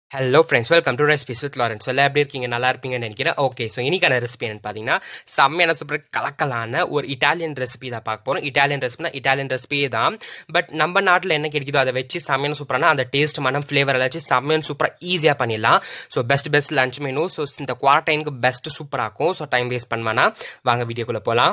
hello friends welcome to recipes with Lawrence எல்லாம் எப்படி இருக்கீங்க நல்லா இருப்பீங்கன்னு நினைக்கிறேன் ஓகே ஸோ இன்னைக்கான ரெசிபி என்னன்னு பார்த்தீங்கன்னா செம்மையான சூப்பர் கலக்கலான ஒரு இட்டாலியன் ரெசிபி தான் பார்க்க போகிறோம் இட்டாலியன் ரெசிபினா இட்டாலியன் ரெசிபியே தான் பட் நம்ம நாட்டில் என்ன கிடைக்குதோ அதை வச்சு செம்மையான சூப்பரான அந்த டேஸ்ட் மனம் ஃப்ளேவர் எல்லாம் வச்சு செம்மையான சூப்பராக ஈஸியாக பண்ணிடலாம் so best best lunch menu so இந்த குவாரண்டைனுக்கு பெஸ்ட் சூப்பராக இருக்கும் ஸோ டைம் வேஸ்ட் பண்ணுவானா வாங்க வீடியோக்குள்ளே போகலாம்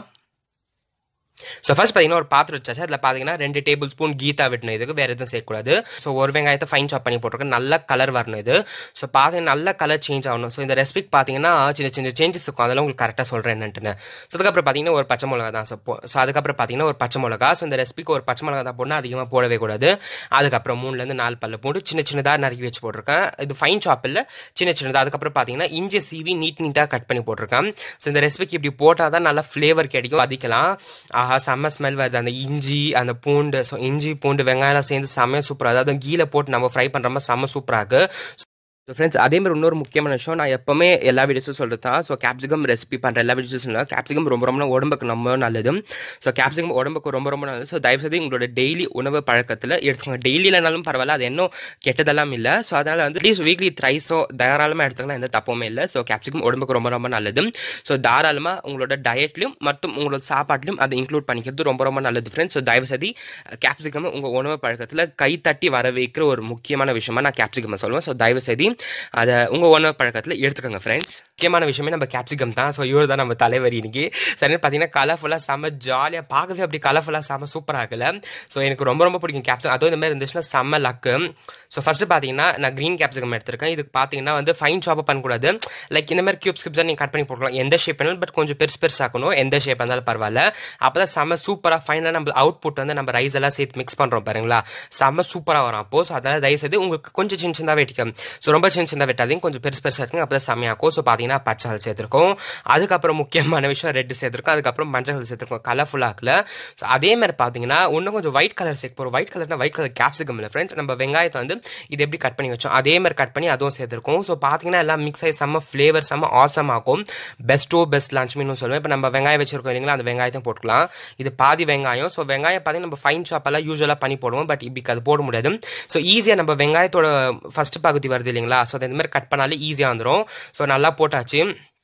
ஸோ ஃபர்ஸ்ட் பார்த்தீங்கன்னா ஒரு பாத்திரம் வச்சாச்சு அதில் பார்த்தீங்கன்னா ரெண்டு டேபிள் ஸ்பூன் கீதா விடணும் இதுக்கு வேறு எதுவும் சேர்க்கக்கூடாது ஸோ ஒரு வெங்காயத்தை ஃபைன் சாப் பண்ணி போட்டிருக்கேன் நல்ல கலர் வரணும் இது ஸோ பார்த்தீங்கன்னா நல்ல கலர் சேஞ்ச் ஆகணும் ஸோ இந்த ரெசிபிக்கு பார்த்தீங்கன்னா சின்ன சின்ன சேஞ்சஸ் இருக்கும் அதெல்லாம் உங்களுக்கு கரெக்டாக சொல்கிறேன் என்னன்ட்டுன்னு ஸோ அதுக்கப்புறம் பார்த்தீங்கன்னா ஒரு பச்சை மிளகா தான் ஸோ ஸோ அதுக்கப்புறம் பார்த்தீங்கன்னா ஒரு பச்சை மிளகா ஸோ இந்த ரெசிபிக்கு ஒரு பச்சை மிளகா தான் போடணும் அதிகமாக போடவே கூடாது அதுக்கப்புறம் மூணுலேருந்து நாலு பல்ல போட்டு சின்ன சின்னதாக நறுக்கி வச்சு போட்டிருக்கேன் இது ஃபைன் சாப்பில் சின்ன சின்னதாக அதுக்கப்புறம் பார்த்தீங்கன்னா இஞ்சி சீவி நீட் நீட்டாக கட் பண்ணி போட்டிருக்கேன் ஸோ இந்த ரெசிபிக்கு இப்படி போட்டால் தான் நல்லா ஃப்ளேவர் கிடைக்கும் அதிக்கலாம் ஆஹா செம்ம ஸ்மெல் வருது அந்த இஞ்சி அந்த பூண்டு ஸோ இஞ்சி பூண்டு வெங்காயம்லாம் சேர்ந்து செம்மையாக சூப்பராக அதாவது கீழே போட்டு நம்ம ஃப்ரை பண்ணுற மாதிரி செம்ம சூப்பராக இருக்குது ஸோ ஃப்ரெண்ட்ஸ் அதே மாதிரி இன்னொரு முக்கியமான விஷயம் நான் எப்போவுமே எல்லா வீடியோஸும் சொல்கிறது தான் ஸோ கேப்சிகம் ரெசிபி பண்ணுற எல்லா வீடியோஸும் இல்லை கேப்சிகம் ரொம்ப ரொம்ப உடம்புக்கு ரொம்ப நல்லது ஸோ கேப்சிகம் உடம்புக்கு ரொம்ப ரொம்ப நல்லது ஸோ தயவுசெய்து உங்களோட டெய்லி உணவு பழக்கத்தில் எடுத்துக்கோங்க டெய்லி இல்லைனாலும் பரவாயில்ல அது இன்னும் கெட்டதெல்லாம் இல்லை ஸோ அதனால் வந்து அட்லீஸ்ட் வீக்லி த்ரைஸோ தாராளமாக எடுத்துக்கலாம் எந்த தப்புமே இல்லை ஸோ கேப்சிகம் உடம்புக்கு ரொம்ப ரொம்ப நல்லது ஸோ தாராளமாக உங்களோட டயட்லையும் மற்றும் உங்களோட சாப்பாட்லையும் அதை இன்க்ளூட் பண்ணிக்கிறது ரொம்ப ரொம்ப நல்லது ஃப்ரெண்ட்ஸ் ஸோ தயவுசெய்து கேப்சிகம் உங்கள் உணவு பழக்கத்தில் கை தட்டி வர வைக்கிற ஒரு முக்கியமான விஷயமா நான் கேப்சிகம் சொல்லுவேன் ஸோ தயவுசெய்து அதை உங்கள் உணவு பழக்கத்தில் எடுத்துக்கோங்க ஃப்ரெண்ட்ஸ் முக்கியமான விஷயமே நம்ம கேப்சிகம் தான் ஸோ இவர் தான் நம்ம தலைவர் இன்னைக்கு சரி பார்த்தீங்கன்னா கலர்ஃபுல்லாக செம்ம ஜாலியாக பார்க்கவே அப்படி கலர்ஃபுல்லாக செம்ம சூப்பராக இருக்குல்ல ஸோ எனக்கு ரொம்ப ரொம்ப பிடிக்கும் கேப்சிகம் அதுவும் இந்த மாதிரி இருந்துச்சுன்னா செம்ம லக்கு ஸோ ஃபஸ்ட்டு பார்த்தீங்கன்னா நான் க்ரீன் கேப்சிகம் எடுத்திருக்கேன் இதுக்கு பார்த்தீங்கன்னா வந்து ஃபைன் சாப் பண்ணக்கூடாது லைக் இந்த மாதிரி கியூப்ஸ் கியூப்ஸாக நீங்கள் கட் பண்ணி போட்டுக்கலாம் எந்த ஷேப் வேணாலும் பட் கொஞ்சம் பெருசு பெருசாக்கணும் எந்த ஷேப் இருந்தாலும் பரவாயில்ல அப்போ தான் செம்ம சூப்பராக ஃபைனலாக நம்ம அவுட்புட் வந்து நம்ம ரைஸ் எல்லாம் சேர்த்து மிக்ஸ் பண்ணுறோம் பாருங்களா செம்ம சூப்பராக வரும் அப்போ ஸோ அதனால் தயவுசெய்து உங்களுக்கு கொஞ்சம் சின்ன சின்னதாக வெட்டிக்கும் ஸோ ரொம்ப சின்ன சின்னதாக வெட்டாதீங்க கொஞ்சம் பெருசு பெருசாக இருக்குங்க அப்போ தான் செம்மையாக்கும் ஸோ பார்த்தீங்கன்னா பச்சை சேர்த்துருக்கோம் அதுக்கப்புறம் முக்கியமான விஷயம் ரெட் சேர்த்துருக்கோம் அதுக்கப்புறம் மஞ்சள் சேர்த்துருக்கோம் கலர்ஃபுல்லாகல ஸோ அதே மாதிரி பார்த்தீங்கன்னா இன்னும் கொஞ்சம் ஒயிட் கலர் சேர்க்க போகிறோம் ஒயிட் கலர்னா ஒயிட் கலர் கேப்சிகம் இல்லை ஃப்ரெண்ட்ஸ் நம்ம வெங்காயத்தை வந்து இது எப்படி கட் பண்ணி வச்சோம் அதே மாதிரி கட் பண்ணி அதுவும் சேர்த்துருக்கோம் ஸோ பார்த்தீங்கன்னா எல்லாம் மிக்ஸ் ஆகி செம்ம ஃப்ளேவர் செம்ம ஆசம் ஆகும் பெஸ்ட்டோ பெஸ்ட் லஞ்ச் மீனும் சொல்லுவேன் இப்போ நம்ம வெங்காயம் வச்சிருக்கோம் இல்லைங்களா அந்த வெங்காயத்தையும் போட்டுக்கலாம் இது பாதி வெங்காயம் ஸோ வெங்காயம் பார்த்தீங்கன்னா நம்ம ஃபைன் ஷாப்பெல்லாம் யூஸ்வலாக பண்ணி போடுவோம் பட் இப்படி அது போட முடியாது ஸோ ஈஸியாக நம்ம வெங்காயத்தோட ஃபஸ்ட் பகுதி வருது இல்லைங்களா ஸோ அது இந்த மாதிரி கட் பண்ணாலே ஈஸியாக வந்துடும் ஸோ நல்லா போட்டாச்சு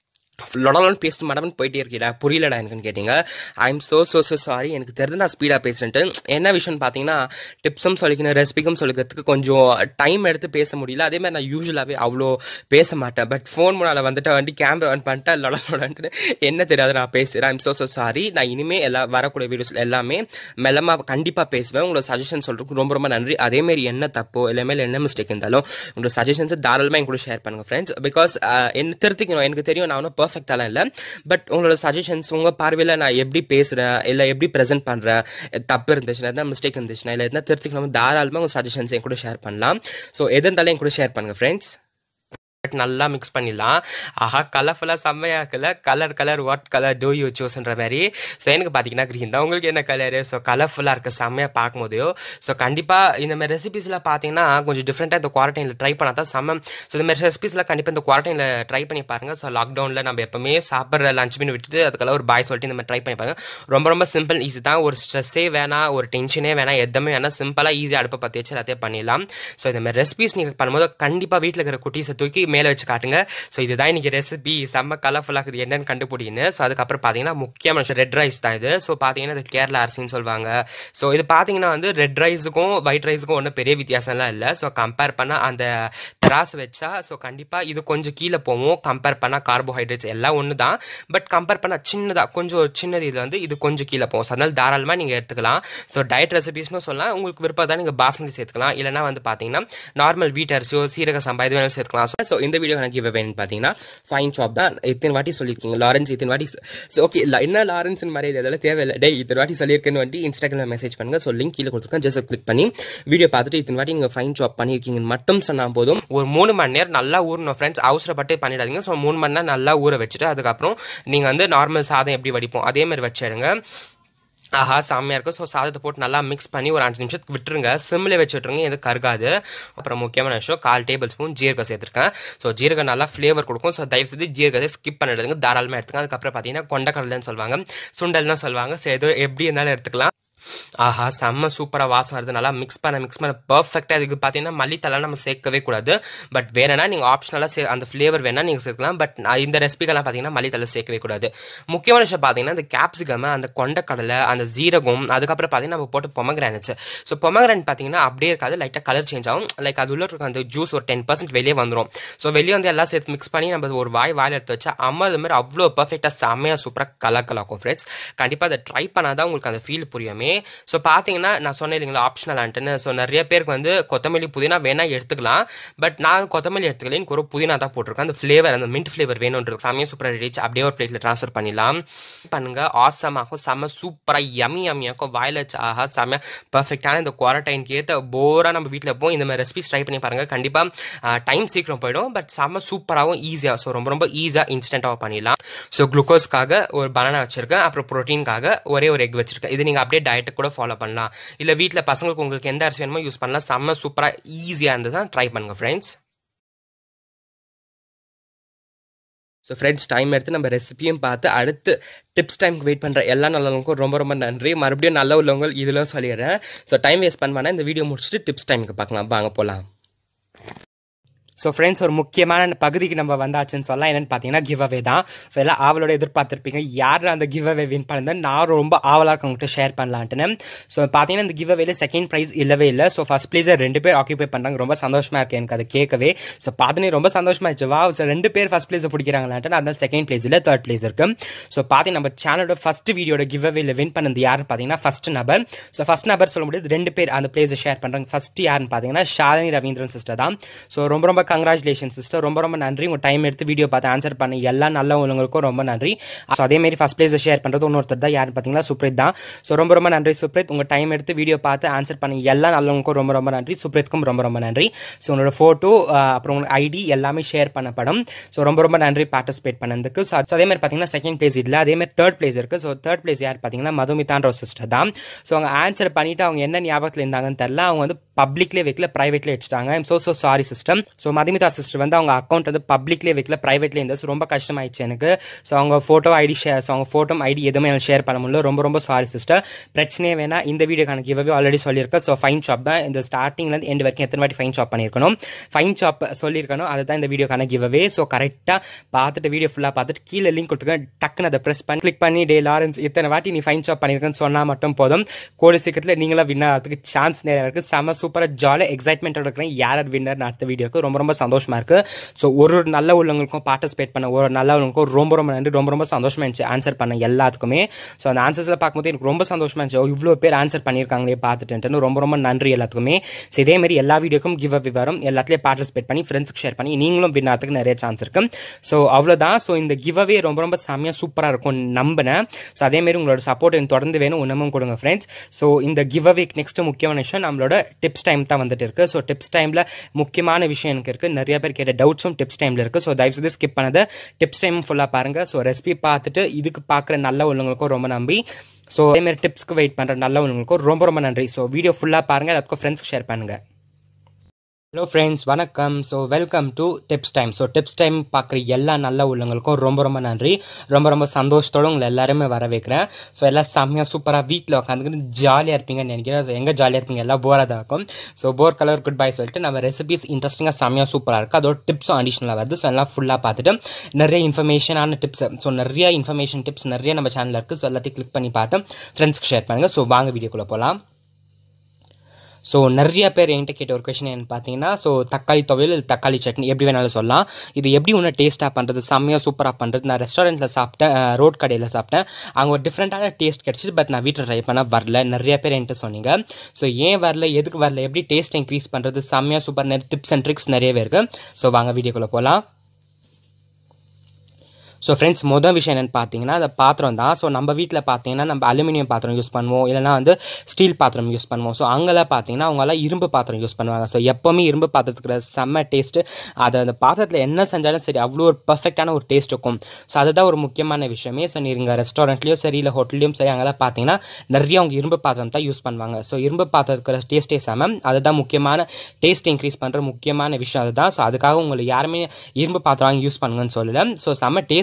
லொடலன்னு பேசிட்டு மேடம் போயிட்டே இருக்கீடா புரியலடா எனக்குன்னு கேட்டீங்க I am so so so sorry எனக்கு தெரிஞ்சு நான் ஸ்பீடாக பேசுறேன்ட்டு என்ன விஷயம்னு பார்த்தீங்கன்னா டிப்ஸும் சொல்லிக்கணும் ரெசிபிக்கும் சொல்லிக்கிறதுக்கு கொஞ்சம் டைம் எடுத்து பேச முடியல அதே மாதிரி நான் யூஸ்வலாகவே அவ்வளோ பேச மாட்டேன் பட் ஃபோன் முன்னால் வந்துட்டு வண்டி கேமரா ஆன் பண்ணிட்டேன் லொடலோடன்ட்டு என்ன தெரியாது நான் பேசுகிறேன் I am so so sorry நான் இனிமேல் எல்லா வரக்கூடிய வீடியோஸ் எல்லாமே மெல்லமாக கண்டிப்பாக பேசுவேன் உங்களோட சஜஷன் சொல்கிறதுக்கு ரொம்ப ரொம்ப நன்றி அதேமாரி என்ன தப்போ எல்லாமே என்ன மிஸ்டேக் இருந்தாலும் உங்களோட சஜஷன்ஸை தாராளமாக என் கூட ஷேர் பண்ணுங்கள் ஃப்ரெண்ட்ஸ் பிகாஸ் என்ன திருத்திக்கணும் எனக்கு தெரியும் நான் ஒன்றும் பர்ஃபெக்டாலாம் இல்லை பட் உங்களோட சஜஷன்ஸ் உங்கள் பார்வையில் நான் எப்படி பேசுகிறேன் இல்லை எப்படி ப்ரெசென்ட் பண்ணுறேன் தப்பு இருந்துச்சுன்னா எதாவது மிஸ்டேக் இருந்துச்சுன்னா இல்லை எதனா திருத்திக்கணும் தாராளமாக உங்கள் சஜஷன்ஸ் என் கூட ஷேர் பண்ணலாம் ஸோ எது இருந்தாலும் என் கூட ஷேர் பண்ணுங்கள் ஃப்ரெண்ட்ஸ் பட் நல்லா மிக்ஸ் பண்ணிடலாம் ஆஹா கலர்ஃபுல்லாக செம்மையாக இருக்குல்ல colour colour what colour do you சூஸ்ன்ற மாதிரி ஸோ எனக்கு பார்த்தீங்கன்னா க்ரீன் தான் உங்களுக்கு என்ன கலரு ஸோ கலர்ஃபுல்லாக இருக்குது செம்மையாக பார்க்கும்போது ஸோ கண்டிப்பாக இந்த மாதிரி ரெசிபிஸ்லாம் பார்த்தீங்கன்னா கொஞ்சம் டிஃப்ரெண்ட்டாக இந்த குவாரண்டைனில் ட்ரை பண்ணால் தான் செம்ம ஸோ இந்த மாதிரி ரெசிபிஸ்லாம் கண்டிப்பாக இந்த குவாரண்டைனில் ட்ரை பண்ணி பாருங்கள் ஸோ லாக்டவுனில் நம்ம எப்பவுமே சாப்பிட்ற லஞ்ச் மீன் விட்டுட்டு அதுக்கெல்லாம் ஒரு பாய் சொல்லிட்டு இந்த மாதிரி ட்ரை பண்ணி பாருங்க ரொம்ப ரொம்ப சிம்பிள் ஈஸி தான் ஒரு ஸ்ட்ரெஸ்ஸே வேணாம் ஒரு டென்ஷனே வேணாம் எதுவுமே வேணாம் சிம்பிளாக ஈஸியாக அடுப்பை பற்றி வச்சு எல்லாத்தையும் பண்ணிடலாம் ஸோ இந்த மாதிரி ரெசிபிஸ் நீங்கள் பண்ணும்போது கண்டிப்பாக வீட்டில் இருக்கிற குட்டீஸை தூக்கி மேலே வச்சு காட்டுங்க ஸோ இதுதான் இன்னைக்கு ரெசிபி செம்ம கலர்ஃபுல்லாக இருக்குது என்னன்னு கண்டுபிடின்னு ஸோ அதுக்கப்புறம் பார்த்தீங்கன்னா முக்கியமான விஷயம் ரெட் ரைஸ் தான் இது ஸோ பார்த்தீங்கன்னா இது கேரளா அரிசின்னு சொல்லுவாங்க ஸோ இது பார்த்தீங்கன்னா வந்து ரெட் ரைஸுக்கும் ஒயிட் ரைஸுக்கும் ஒன்றும் பெரிய வித்தியாசம்லாம் இல்லை ஸோ கம்பேர் பண்ணால் அந்த திராஸ் வச்சா ஸோ கண்டிப்பாக இது கொஞ்சம் கீழே போவோம் கம்பேர் பண்ணால் கார்போஹைட்ரேட்ஸ் எல்லாம் ஒன்று தான் பட் கம்பேர் பண்ணால் சின்னதாக கொஞ்சம் ஒரு சின்னது இது வந்து இது கொஞ்சம் கீழே போகும் ஸோ அதனால் தாராளமாக நீங்கள் எடுத்துக்கலாம் ஸோ டயட் ரெசிபிஸ்னு சொல்லலாம் உங்களுக்கு விருப்பம் தான் நீங்கள் பாஸ்மதி சேர்த்துக்கலாம் இல்லைனா வந்து பார்த்தீங்கன்னா நார்மல் வீட் அரிசியோ சீரக சம்பா இது வேணாலும் சேர்த்துக்கலாம் ஸோ இந்த வீடியோ எனக்கு இவ வேணும்னு பார்த்தீங்கன்னா ஃபைன் ஷாப் தான் இத்தனை வாட்டி சொல்லியிருக்கீங்க லாரன்ஸ் இத்தனை வாட்டி ஸோ ஓகே என்ன லாரன்ஸ் மாதிரி இதெல்லாம் தேவையில்லை டே இத்தனை வாட்டி சொல்லியிருக்கேன்னு வந்து இன்ஸ்டாகிராம் மெசேஜ் பண்ணுங்க ஸோ லிங்க் கீழே கொடுத்துருக்கேன் ஜஸ்ட் கிளிக் பண்ணி வீடியோ பார்த்துட்டு இத்தனை வாட்டி நீங்கள் ஃபைன் ஜாப் பண்ணியிருக்கீங்கன்னு மட்டும் சொன்னால் போதும் ஒரு மூணு மணி நேரம் நல்லா ஊறணும் ஃப்ரெண்ட்ஸ் அவசரப்பட்டு பண்ணிடாதீங்க ஸோ மூணு மணி நேரம் நல்லா ஊற வச்சுட்டு அதுக்கப்புறம் நீங்கள் வந்து நார்மல் சாதம் எப்படி வடிப்போம் அதே மாதிரி வச்சிடுங்க ஆஹா செம்மையாக இருக்கும் ஸோ சாதத்தை போட்டு நல்லா மிக்ஸ் பண்ணி ஒரு அஞ்சு நிமிஷத்துக்கு விட்டுருங்க சிம்மில் வச்சு விட்டுருங்க எது கருகாது அப்புறம் முக்கியமான விஷயம் கால் டேபிள் ஸ்பூன் ஜீரகம் சேர்த்துருக்கேன் ஸோ ஜீரகம் நல்லா ஃப்ளேவர் கொடுக்கும் ஸோ தயவு செய்து ஜீரகத்தை ஸ்கிப் பண்ணிடுங்க தாராளமாக எடுத்துக்கலாம் அதுக்கப்புறம் பார்த்தீங்கன்னா கொண்டக்கடலைன்னு சொல்லுவாங்க சுண்டல்னு சொல்லுவாங்க ஸோ எது எப்படி இருந்தாலும் எடுத்துக்கலாம் ஆஹா செம்ம சூப்பராக வாசம் வருது நல்லா மிக்ஸ் பண்ண மிக்ஸ் பண்ண பர்ஃபெக்டாக இதுக்கு பார்த்தீங்கன்னா மல்லித்தலை நம்ம சேர்க்கவே கூடாது பட் வேணும்னா நீங்கள் ஆப்ஷனலாக சே அந்த ஃப்ளேவர் வேணால் நீங்கள் சேர்க்கலாம் பட் இந்த ரெசிபிக்கெல்லாம் பார்த்தீங்கன்னா மல்லித்தலை சேர்க்கவே கூடாது முக்கியமான விஷயம் பார்த்தீங்கன்னா இந்த கேப்சிகம் அந்த கொண்டக்கடலை அந்த ஜீரகம் அதுக்கப்புறம் பார்த்தீங்கன்னா நம்ம போட்டு பொமக்ரானட்ஸ் ஸோ பொமக்ரான் பார்த்தீங்கன்னா அப்படியே இருக்காது லைட்டாக கலர் சேஞ்ச் ஆகும் லைக் அது உள்ள இருக்க அந்த ஜூஸ் ஒரு டென் பர்சன்ட் வெளியே வந்துடும் ஸோ வெளியே வந்து எல்லாம் சேர்த்து மிக்ஸ் பண்ணி நம்ம ஒரு வாய் வாயில் எடுத்து வச்சா அம்மா இது மாதிரி அவ்வளோ பர்ஃபெக்டாக செம்மையாக சூப்பராக கலக்கலாக்கும் ஃப்ரெண்ட்ஸ் கண்டிப்பாக அதை ட்ரை பண்ணாதான் உங்களுக்கு அந்த ஃபீல் புரியுமே ஸோ பார்த்தீங்கன்னா நான் சொன்னேன் இல்லைங்களா ஆப்ஷனல் ஆன்ட்டுன்னு ஸோ நிறைய பேருக்கு வந்து கொத்தமல்லி புதினா வேணால் எடுத்துக்கலாம் பட் நான் கொத்தமல்லி எடுத்துக்கல எனக்கு ஒரு புதினா தான் போட்டிருக்கேன் அந்த ஃப்ளேவர் அந்த மின்ட் ஃப்ளேவர் வேணுன்றது செம்மையாக சூப்பராக ரெடிச்சு அப்படியே ஒரு பிளேட்டில் ட்ரான்ஸ்ஃபர் பண்ணிடலாம் பண்ணுங்க ஆசமாகும் செம்ம சூப்பராக யமி யம்மியாக்கும் வாயில் வச்சு ஆஹா செம்மையாக பர்ஃபெக்டான இந்த குவாரண்டைனுக்கு ஏற்ற போராக நம்ம வீட்டில் போய் இந்த மாதிரி ரெசிபிஸ் ட்ரை பண்ணி பாருங்கள் கண்டிப்பாக டைம் சீக்கிரம் போயிடும் பட் செம்ம சூப்பராகவும் ஈஸியாக ஸோ ரொம்ப ரொம்ப ஈஸியாக இன்ஸ்டண்ட்டாக பண்ணிடலாம் ஸோ குளுக்கோஸ்க்காக ஒரு பனானா வச்சிருக்கேன் அப்புறம் ப்ரோட்டீனுக்காக ஒரே ஒரு எக் வச்சிருக்கேன் இது நீங்கள் அப்படியே டயட்டு கூட ஃபாலோ பண்ணலாம் இல்லை வீட்டில் பசங்களுக்கு உங்களுக்கு எந்த அரிசி வேணுமோ யூஸ் பண்ணலாம் செம்ம சூப்பராக ஈஸியாக இருந்து தான் ட்ரை பண்ணுங்க ஃப்ரெண்ட்ஸ் ஸோ ஃப்ரெண்ட்ஸ் டைம் எடுத்து நம்ம ரெசிபியும் பார்த்து அடுத்து டிப்ஸ் டைமுக்கு வெயிட் பண்ணுற எல்லா நல்லவங்களுக்கும் ரொம்ப ரொம்ப நன்றி மறுபடியும் நல்ல உள்ளவங்க இதில் சொல்லிடுறேன் ஸோ டைம் வேஸ்ட் பண்ண இந்த வீடியோ முடிச்சுட்டு டிப்ஸ் டைமுக்கு பார்க்கலாம் வாங்க போகலாம் ஸோ ஃப்ரெண்ட்ஸ் ஒரு முக்கியமான பகுதிக்கு நம்ம வந்தாச்சுன்னு சொல்லலாம் என்னென்னு பார்த்தீங்கன்னா கிவ் அவே தான் ஸோ எல்லாம் ஆவலோட எதிர்பார்த்துருப்பீங்க யார் அந்த கிவ் அவே வின் பண்ணது நான் ரொம்ப ஆவலாக உங்கள்கிட்ட ஷேர் பண்ணலான்ட்டுன்னு ஸோ பார்த்தீங்கன்னா இந்த கிவ் அவேல செகண்ட் ப்ரைஸ் இல்லவே இல்லை ஸோ ஃபஸ்ட் ப்ளேஸை ரெண்டு பேர் ஆக்கியபை பண்ணுறாங்க ரொம்ப சந்தோஷமாக இருக்குது எனக்கு அதை கேட்கவே ஸோ பார்த்தீங்கன்னா ரொம்ப சந்தோஷமாயிடுச்சு வா ஸோ ரெண்டு பேர் ஃபஸ்ட் ப்ளேஸை பிடிக்கிறாங்களான்ட்டு அதனால செகண்ட் ப்ளேஸ் இல்லை தேர்ட் ப்ளேஸ் இருக்கு ஸோ பார்த்தீங்கன்னா நம்ம சேனலோட ஃபஸ்ட் வீடியோட கிவ் அவேல வின் பண்ணது யாருன்னு பார்த்தீங்கன்னா ஃபஸ்ட் நபர் ஸோ ஃபஸ்ட் நபர் சொல்ல முடியாது ரெண்டு பேர் அந்த ப்ளேஸை ஷேர் பண்ணுறாங்க ஃபஸ்ட் யாருன்னு பார்த்தீங்கன்னா ஷாலினி ரவீந்திரன் சிஸ்டர் தான் ஸோ ரொம்ப ரொம்ப கங்க்ராச்சுலேஷன் சிஸ்டர் ரொம்ப ரொம்ப நன்றி உங்கள் டைம் எடுத்து வீடியோ பார்த்து ஆன்சர் பண்ணி எல்லா நல்ல உள்ளவங்களுக்கும் ரொம்ப நன்றி ஸோ அதேமாரி ஃபஸ்ட் ப்ளேஸை ஷேர் பண்ணுறது இன்னொருத்தர் தான் யார் பார்த்தீங்கன்னா சுப்ரித் தான் ஸோ ரொம்ப ரொம்ப நன்றி சுப்ரித் உங்கள் டைம் எடுத்து வீடியோ பார்த்து ஆன்சர் பண்ணி எல்லா நல்லவங்களுக்கும் ரொம்ப ரொம்ப நன்றி சுப்ரித்க்கும் ரொம்ப ரொம்ப நன்றி ஸோ உங்களோட ஃபோட்டோ அப்புறம் உங்களோட ஐடி எல்லாமே ஷேர் பண்ணப்படும் ஸோ ரொம்ப ரொம்ப நன்றி பார்ட்டிசிபேட் பண்ணதுக்கு ஸோ அதே மாதிரி பார்த்தீங்கன்னா செகண்ட் பிளேஸ் இல்லை அதே மாதிரி தேர்ட் பிளேஸ் இருக்குது ஸோ தேர்ட் பிளேஸ் யார் பார்த்தீங்கன்னா மதுமிதான்ற சிஸ்டர் தான் ஸோ அவங்க ஆன்சர் பண்ணிவிட்டு அவங்க என்ன ஞாபகத்தில் இருந்தாங்கன்னு தெரில அவங்க வந்து பப்ளிக்லேயே வைக்கல ப்ரைவேட்லேயே வச்சுட்டாங்க so so sorry system so Madhumitha sister வந்து அவங்க அக்கௌண்ட் வந்து பப்ளிக்லேயே வைக்கல ப்ரைவேட்லேயே இருந்தது ஸோ ரொம்ப கஷ்டமாயிடுச்சு எனக்கு ஸோ அவங்க ஃபோட்டோ ஐடி ஷேர் ஸோ அவங்க ஃபோட்டோ ஐடி எதுவுமே எனக்கு ஷேர் பண்ண முடியல ரொம்ப ரொம்ப சாரி சிஸ்டர் பிரச்சனையே வேணா இந்த வீடியோக்கான கிவ்வே ஆல்ரெடி சொல்லியிருக்கேன் ஸோ ஃபைன் ஷாப் தான் இந்த ஸ்டார்டிங்லேருந்து எண்ட் வரைக்கும் எத்தனை வாட்டி ஃபைன் ஷாப் பண்ணியிருக்கணும் ஃபைன் ஷாப் சொல்லியிருக்கணும் அதுதான் இந்த வீடியோக்கான கிவ்வே ஸோ கரெக்டாக பார்த்துட்டு வீடியோ ஃபுல்லாக பார்த்துட்டு கீழே லிங்க் கொடுத்துருக்கேன் டக்குன்னு அதை ப்ரெஸ் பண்ணி கிளிக் பண்ணி டே லாரன்ஸ் இத்தனை வாட்டி நீ ஃபைன் ஷாப் பண்ணியிருக்கேன்னு சொன்னால் மட்டும் போதும் கோடி சீக்கிரத்தில் நீங்களாம் வின் ஆகிறதுக்கு சான்ஸ் நிறைய இருக்குது செம்ம சூப்பராக ஜாலியாக எக்ஸைட்மெண்ட்டோட இருக்கிறேன் யார் வின்னர் அடுத்த வீடியோக்கு ரொம்ப ரொம்ப சந்தோஷமா இருக்கு ஸோ ஒரு ஒரு நல்ல உள்ளவங்களுக்கும் பார்ட்டிசிபேட் பண்ண ஒரு நல்ல உள்ளவங்களுக்கும் ரொம்ப ரொம்ப நன்றி ரொம்ப ரொம்ப சந்தோஷமா இருந்துச்சு ஆன்சர் பண்ண எல்லாத்துக்குமே ஸோ அந்த ஆன்சர்ஸில் பார்க்கும்போது எனக்கு ரொம்ப சந்தோஷமா இருந்துச்சு இவ்வளோ பேர் ஆன்சர் பண்ணியிருக்காங்களே பார்த்துட்டுன்ட்டு ரொம்ப ரொம்ப நன்றி எல்லாத்துக்குமே ஸோ இதே மாதிரி எல்லா வீடியோக்கும் கிவ் அப் வரும் எல்லாத்துலேயும் பார்ட்டிசிபேட் பண்ணி ஃப்ரெண்ட்ஸ்க்கு ஷேர் பண்ணி நீங்களும் வின் ஆகிறதுக்கு நிறைய சான்ஸ் இருக்கு ஸோ அவ்வளோதான் ஸோ இந்த கிவ் அவே ரொம்ப ரொம்ப செம்மையாக சூப்பராக இருக்கும் நம்பினேன் ஸோ அதேமாரி உங்களோட சப்போர்ட் எனக்கு தொடர்ந்து வேணும் உன்னமும் கொடுங்க ஃப்ரெண்ட்ஸ் ஸோ இந்த கிவ் அவேக்கு நெக்ஸ்ட் முக்கியமான விஷயம் நம்மளோட டிப்ஸ் டைம் தான் வந்துட்டு இருக்கு ஸோ டிப்ஸ் டைமில் முக்கியமான விஷயம் எனக்கு இருக்குது நிறைய பேர் கேட்ட டவுட்ஸும் டிப்ஸ் டைமில் இருக்குது ஸோ தயவுசெய்து ஸ்கிப் பண்ணதை டிப்ஸ் டைம் ஃபுல்லாக பாருங்கள் ஸோ ரெசிபி பார்த்துட்டு இதுக்கு பார்க்குற நல்ல உள்ளவங்களுக்கும் ரொம்ப நம்பி ஸோ அதேமாதிரி டிப்ஸ்க்கு வெயிட் பண்ணுற நல்ல உள்ளவங்களுக்கும் ரொம்ப ரொம்ப நன்றி ஸோ வீடியோ ஃபுல்லாக பாருங்கள் எல்லாத்துக்கும் ஃப்ரெண்ட்ஸ்க்கு ஷேர் பண்ணுங்கள் ஹலோ ஃப்ரெண்ட்ஸ் வணக்கம் so welcome to tips time so tips time பார்க்குற எல்லா நல்ல உள்ளவங்களுக்கும் ரொம்ப ரொம்ப நன்றி ரொம்ப ரொம்ப சந்தோஷத்தோடு உங்களை எல்லாருமே வர வைக்கிறேன் ஸோ எல்லாம் செம்மையாக சூப்பராக வீட்டில் உட்காந்துக்கிட்டு ஜாலியாக இருப்பீங்கன்னு நினைக்கிறேன் ஸோ எங்கே ஜாலியாக இருப்பீங்க எல்லாம் போராக தான் இருக்கும் so bore colour good bye சொல்லிட்டு நம்ம ரெசிபிஸ் இன்ட்ரெஸ்டிங்காக செம்மையாக சூப்பராக இருக்குது அதோட டிப்ஸும் அடிஷ்னலாக வருது ஸோ எல்லாம் ஃபுல்லாக பார்த்துட்டு நிறைய இன்ஃபர்மேஷனான டிப்ஸ் ஸோ நிறைய இன்ஃபர்மேஷன் டிப்ஸ் நிறைய நம்ம சேனலில் இருக்குது ஸோ எல்லாத்தையும் கிளிக் பண்ணி பார்த்து ஃப்ரெண்ட்ஸ்க்கு ஷேர் பண்ணுங்கள் ஸோ வாங்க வீடியோக்குள்ளே போகலாம் ஸோ நிறைய பேர் என்கிட்ட கேட்ட ஒரு கொஷின் என்ன பார்த்தீங்கன்னா ஸோ தக்காளி துவையல் இல்லை தக்காளி சட்னி எப்படி வேணாலும் சொல்லலாம் இது எப்படி ஒன்று டேஸ்ட்டாக பண்ணுறது செம்மையாக சூப்பராக பண்ணுறது நான் ரெஸ்டாரண்ட்டில் சாப்பிட்டேன் ரோட் கடையில் சாப்பிட்டேன் அங்கே ஒரு டிஃப்ரெண்ட்டான டேஸ்ட் கிடச்சிது பட் நான் வீட்டில் ட்ரை பண்ண வரல நிறைய பேர் என்கிட்ட சொன்னீங்க ஸோ ஏன் வரல எதுக்கு வரல எப்படி டேஸ்ட் இன்க்ரீஸ் பண்ணுறது செம்மையாக சூப்பர் நிறைய டிப்ஸ் அண்ட் ட்ரிக்ஸ் நிறையவே இருக்குது ஸோ வாங்க வீடியோக்குள்ளே போகலாம் ஸோ ஃப்ரெண்ட்ஸ் மொதல் விஷயம் என்னென்னு பார்த்தீங்கன்னா அந்த பாத்திரம் தான் ஸோ நம்ம வீட்டில் பார்த்தீங்கன்னா நம்ம அலுமினியம் பாத்திரம் யூஸ் பண்ணுவோம் இல்லைனா வந்து ஸ்டீல் பாத்திரம் யூஸ் பண்ணுவோம் ஸோ அங்கெல்லாம் பார்த்தீங்கன்னா அவங்களாம் இரும்பு பாத்திரம் யூஸ் பண்ணுவாங்க ஸோ எப்போவுமே இரும்பு பாத்திரத்துக்கு செம்ம டேஸ்ட்டு அதை அந்த பாத்திரத்தில் என்ன செஞ்சாலும் சரி அவ்வளோ ஒரு பர்ஃபெக்டான ஒரு டேஸ்ட் இருக்கும் ஸோ அதுதான் ஒரு முக்கியமான விஷயமே ஸோ நீங்கள் ரெஸ்டாரண்ட்லேயும் சரி இல்லை ஹோட்டல்லையும் சரி அங்கெல்லாம் பார்த்தீங்கன்னா நிறைய அவங்க இரும்பு பாத்திரம் தான் யூஸ் பண்ணுவாங்க ஸோ இரும்பு பாத்திரத்துக்கு டேஸ்ட்டே செம்ம அதுதான் முக்கியமான டேஸ்ட் இன்க்ரீஸ் பண்ணுற முக்கியமான விஷயம் அதுதான் ஸோ அதுக்காக உங்களுக்கு யாருமே இரும்பு பாத்திரம் வாங்கி யூஸ் பண்ணுங்கன்னு சொல்லலை ஸோ செம்ம டேஸ்ட்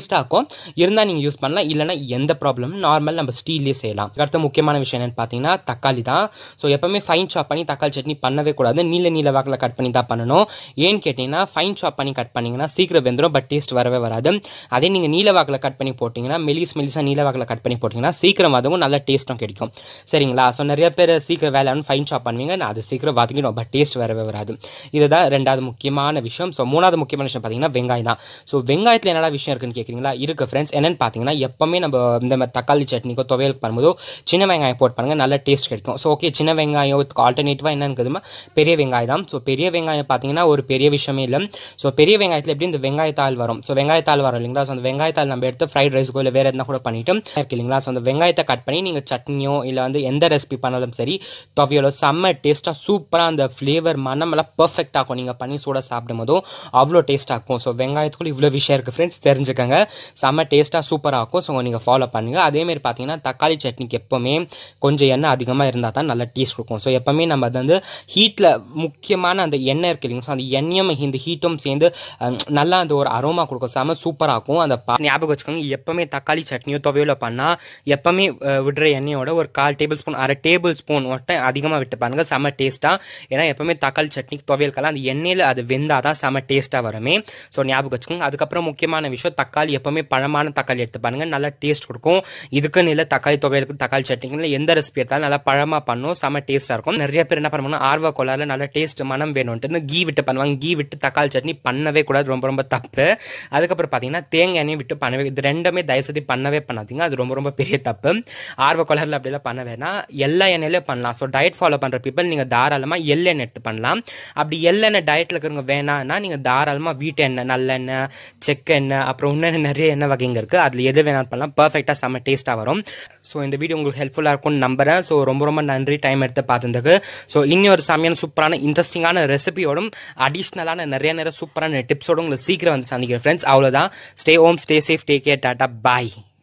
டேஸ்ட்டாக இருக்கும் இருந்தால் நீங்கள் யூஸ் பண்ணலாம் இல்லைனா எந்த ப்ராப்ளம் நார்மல் நம்ம ஸ்டீல்லே செய்யலாம் அடுத்த முக்கியமான விஷயம் என்னன்னு பார்த்தீங்கன்னா தக்காளி தான் ஸோ எப்பவுமே ஃபைன் சாப் பண்ணி தக்காளி சட்னி பண்ணவே கூடாது நீல நீல வாக்கில் கட் பண்ணி தான் பண்ணணும் ஏன்னு கேட்டிங்கன்னா ஃபைன் சாப் பண்ணி கட் பண்ணிங்கன்னா சீக்கிரம் வெந்துடும் பட் டேஸ்ட் வரவே வராது அதே நீங்கள் நீல வாக்கில் கட் பண்ணி போட்டிங்கன்னா மெலிஸ் மெலிஸாக நீல வாக்கில் கட் பண்ணி போட்டிங்கன்னா சீக்கிரம் அதுவும் நல்ல டேஸ்ட்டும் கிடைக்கும் சரிங்களா ஸோ நிறைய பேர் சீக்கிரம் வேலைன்னு ஃபைன் சாப் பண்ணுவீங்க நான் அது சீக்கிரம் வதங்கிடும் பட் டேஸ்ட் வரவே வராது இதுதான் ரெண்டாவது முக்கியமான விஷயம் ஸோ மூணாவது முக்கியமான விஷயம் பார்த்தீங்கன்னா வெங்காயம் தான் ஸோ வெங்காயத்தில் என்னடா விஷயம் இருக்குன்னு கேட்குறீங்களா இருக்கு ஃப்ரெண்ட்ஸ் என்னன்னு பார்த்தீங்கன்னா எப்பவுமே நம்ம இந்த மாதிரி தக்காளி சட்னிக்கோ துவையல் பண்ணும்போதோ சின்ன வெங்காயம் போட்டு பண்ணுங்க நல்ல டேஸ்ட் கிடைக்கும் ஸோ ஓகே சின்ன வெங்காயம் ஆல்டர்னேட்டிவாக என்னன்னு தெரியுமா பெரிய வெங்காயம் தான் ஸோ பெரிய வெங்காயம் பார்த்தீங்கன்னா ஒரு பெரிய விஷயமே இல்லை ஸோ பெரிய வெங்காயத்தில் எப்படி இந்த வெங்காயத்தாள் வரும் ஸோ வெங்காயத்தாள் வரும் இல்லைங்களா ஸோ அந்த வெங்காயத்தாள் நம்ம எடுத்து ஃப்ரைட் ரைஸ்க்கோ இல்லை வேறு எதுனா கூட பண்ணிட்டு இருக்கு இல்லைங்களா ஸோ அந்த வெங்காயத்தை கட் பண்ணி நீங்கள் சட்னியோ இல்லை வந்து எந்த ரெசிபி பண்ணாலும் சரி துவையலோ செம்ம டேஸ்ட்டாக சூப்பராக அந்த ஃப்ளேவர் மனமெல்லாம் பர்ஃபெக்டாக இருக்கும் நீங்கள் பண்ணி சூடாக சாப்பிடும் போதும் அவ்வளோ டேஸ்ட்டாக இருக்கும் ஸோ வெங்காயத்துக்குள்ள இவ்வளோ விஷயம் இருக்குது ஃப்ரெண்ட்ஸ் தெரிஞ்சுக்கங்க செம்ம டேஸ்ட்டாக சூப்பராக இருக்கும் ஸோ நீங்கள் ஃபாலோ பண்ணுங்கள் அதேமாரி பார்த்தீங்கன்னா தக்காளி சட்னிக்கு எப்போவுமே கொஞ்சம் எண்ணெய் அதிகமாக இருந்தால் தான் நல்ல டேஸ்ட் இருக்கும் ஸோ எப்போவுமே நம்ம அது வந்து ஹீட்டில் முக்கியமான அந்த எண்ணெய் இருக்கு இல்லைங்களா ஸோ அந்த எண்ணெயும் இந்த ஹீட்டும் சேர்ந்து அஹ், நல்லா அந்த ஒரு அரோமா கொடுக்கும் செம சூப்பராக இருக்கும் அந்த பா- ஞாபகம் வச்சுக்கோங்க எப்பவுமே தக்காளி சட்னியோ துவையலோ பண்ணால் எப்பவுமே அஹ், விடுற எண்ணெயோட ஒரு கால் டேபிள் ஸ்பூன் அரை டேபிள் ஸ்பூன் மட்டும் அதிகமாக விட்டு பாருங்க செம டேஸ்ட்டாக ஏன்னா எப்பவுமே தக்காளி சட்னி துவையலுக்கெல்லாம் அந்த எண்ணெயில் அது வெந்தால் தான் செம டேஸ்ட்டாக வருமே ஸோ ஞாபகம் வச்சுக்கோங்க அதுக்கப்புறம் முக்கியமான விஷயம் தக்காளி எப்பவுமே பழமான தக்காளி எடுத்து பாருங்க நல்லா டேஸ்ட் கொடுக்கும் இதுக்குன்னு இல்லை தக்காளி துவையலுக்கு தக்காளி சட்னிக்கு எந்த ரெசிபி எடுத்தாலும் நல்லா பழமாக பண்ணும் செம டேஸ்ட்டாக இருக்கும் நிறைய பேர் என்ன பண்ணுவாங்கன்னா ஆர்வ கோளாறுல நல்லா டேஸ்ட் மனம் வேணும்ட்டு கீ விட்டு பண்ணுவாங்க கீ விட்டு தக்காளி சட்னி பண்ணவே கூடாது ரொம்ப ரொம்ப தப்பு அதுக்கப்புறம் பார்த்தீங்கன்னா தேங்காய் எண்ணெய் விட்டு பண்ணவே இது ரெண்டுமே தயவுசெய்து பண்ணவே பண்ணாதீங்க அது ரொம்ப ரொம்ப பெரிய தப்பு ஆர்வ கோளாறுல அப்படிலாம் பண்ண வேணாம் எல்லா எண்ணெயிலையும் பண்ணலாம் ஸோ டயட் ஃபாலோ பண்ணுற பீப்பிள் நீங்கள் தாராளமாக எள்ளெண்ணெய் எடுத்து பண்ணலாம் அப்படி எள்ளெண்ணெய் டயட்டில் இருக்கிறவங்க வேணாம்னா நீங்கள் தாராளமாக வீட்டு எண்ணெய் நல்லெண்ணெய் செக்கெண்ணெய் அப்புறம் இன்னும் நிறைய எண்ணெய் வகைங்க இருக்குது அதில் எது வேணாலும் பண்ணலாம் பர்ஃபெக்டாக செம்ம டேஸ்ட்டாக வரும் ஸோ இந்த வீடியோ உங்களுக்கு ஹெல்ப்ஃபுல்லாக இருக்கும்னு நம்புறேன் ஸோ ரொம்ப ரொம்ப நன்றி டைம் எடுத்து பார்த்ததுக்கு ஸோ இன்னும் ஒரு செம்மையான சூப்பரான இன்ட்ரெஸ்டிங்கான ரெசிபியோடும் அடிஷ்னலான நிறைய நிறைய சூப்பரான டிப்ஸோட உங்களை சீக்கிரம் வந்து சந்திக்கிறேன் ஃப்ரெண்ட்ஸ் அவ்வளோதான் stay home stay safe take care டாட்டா பாய்